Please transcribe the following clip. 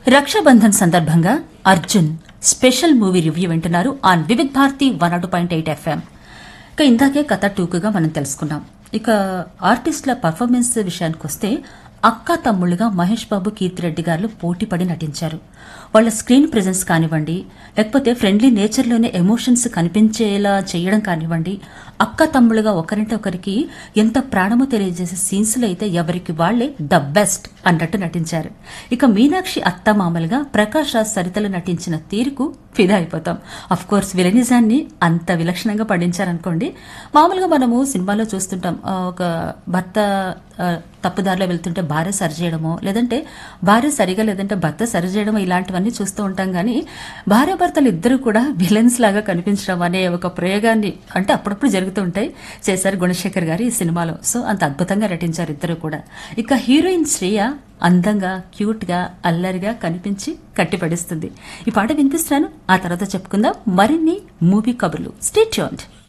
రక్షాబంధన్ సందర్భంగా Arjun special movie review వింటున్నారు on Vividh Bharati one అటు పాయింట్ ఎయిట్ ఎఫ్ఎం ఇక ఇందాకే కథ టూకుగా మనం తెలుసుకున్నాం ఇక ఆర్టిస్టుల పర్ఫార్మెన్స్ విషయానికి వస్తే అక్క తమ్ముళ్ళుగా మహేష్ బాబు కీర్తిరెడ్డి గారు పోటీపడి నటించారు వాళ్ళ స్క్రీన్ ప్రెజెన్స్ కానివ్వండి లేకపోతే ఫ్రెండ్లీ నేచర్లోనే ఎమోషన్స్ కనిపించేలా చేయడం కానివ్వండి అక్క తమ్ముళ్ళుగా ఒకరింటి ఒకరికి ఎంత ప్రాణమో తెలియజేసే సీన్స్లో అయితే ఎవరికి వాళ్లే ద బెస్ట్ అన్నట్టు నటించారు ఇక మీనాక్షి అత్త మామలుగా ప్రకాష్ రాజ్ సరితలు నటించిన తీరుకు ఫిదా అయిపోతాం అఫ్ కోర్స్ విలనిజాన్ని అంత విలక్షణంగా పండించారనుకోండి మామూలుగా మనము సినిమాలో చూస్తుంటాం ఆ, ఒక భర్త ఆ, తప్పుదారిలో వెళ్తుంటే భార్య సరి చేయడమో లేదంటే భార్య సరిగా లేదంటే భర్త సరి చేయడమో ఇలాంటివన్నీ చూస్తూ ఉంటాం కానీ భార్య భర్తలు ఇద్దరు కూడా విలన్స్ లాగా కనిపించడం అనే ఒక ప్రయోగాన్ని అంటే అప్పుడప్పుడు జరుగుతూ ఉంటాయి చేశారు గుణశేఖర్ గారు ఈ సినిమాలో సో అంత అద్భుతంగా నటించారు ఇద్దరు కూడా ఇక హీరోయిన్ శ్రేయ అందంగా క్యూట్ గా అల్లరిగా కనిపించి కట్టిపడిస్తుంది ఈ పాట వినిపిస్తున్నాను ఆ తర్వాత చెప్పుకుందాం మరిన్ని మూవీ కబుర్లు స్టే ట్యూన్డ్